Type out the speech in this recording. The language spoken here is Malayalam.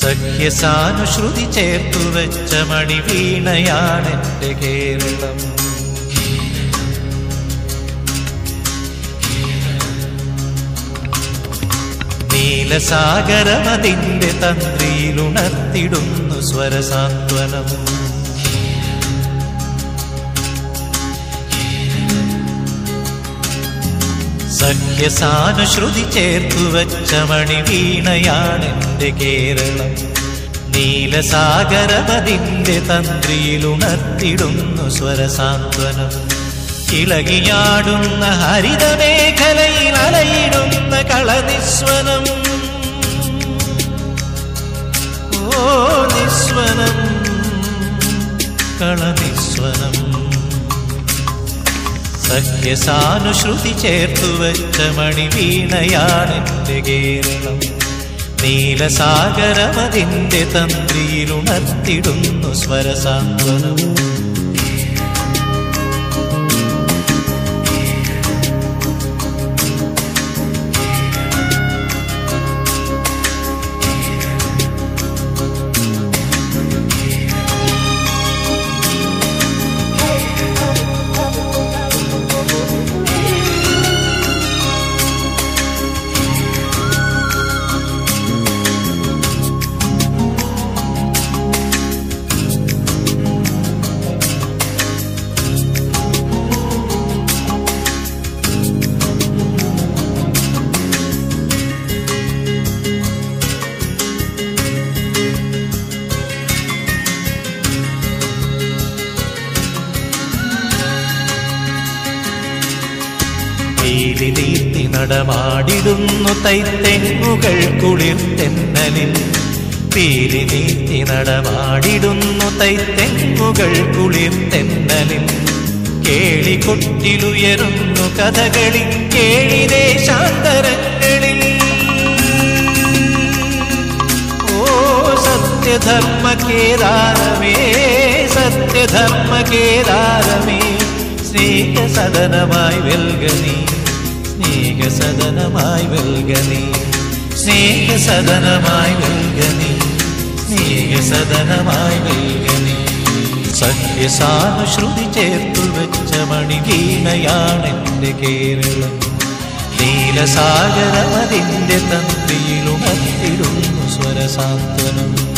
സഖ്യസാനുശ്രുതി ചേർത്തു വെച്ച മണിവീണയാണെന്റെ കേരളം നീലസാഗരമതിന്റെ തന്ത്രിയിലുണർത്തിടുന്നു സ്വരസാന്ത്വനം സഖ്യസാനുശ്രുതി ചേർത്തു വെച്ച മണിവീണയാണെന്റെ കേരളം നീലസാഗരപതിന്റെ തന്ത്രിയിലുണർത്തിടുന്നു സ്വരസാന്ത്വനം ഇളകിയാടുന്ന ഹരിതമേഖലയിൽ അലയിടുന്ന കളനിസ്വനം ഓ നിസ്വനം കളനിസ്വനം സഖ്യസാനുശ്രുതി ചേർത്തു വെച്ച മണിവീണയാണെന്റെ കേരളം നീലസാഗരമതിന്റെ തന്ത്രിയിലുണർത്തിടുന്നു സ്വരസാന്ത്വനം പീലി നീത്തി നടമാടിടുന്നു തൈത്തെങ്ങുകൾ കുളിർത്തെന്നലിൽ പീലി നീത്തി നടമാടിടുന്നു തൈത്തെങ്ങുകൾ കുളിർത്തെന്നലിൽ കേളി കൊട്ടിലുയരുന്നു കഥകളി കേളി ദേശാന്തരങ്ങളിൽ ഓ സത്യധർമ്മ കേദാരമേ സത്യധർമ്മ കേദാരമേ സ്നേഹസദനമായി വെൽകനി സ്നേഹസദനമായി വെൽകനി സ്നേഹസദനമായി വെൽകനി സ്നേഹസദനമായി വെൽകനി സഖ്യസാനുശ്രുതി ചേർത്തു വെച്ച മണിവീണയാണെന്റെ കേരളം നീലസാഗരമതിന്റെ തന്ത്രിയിലുണർത്തിടുന്നു സ്വരസാന്ത്വനം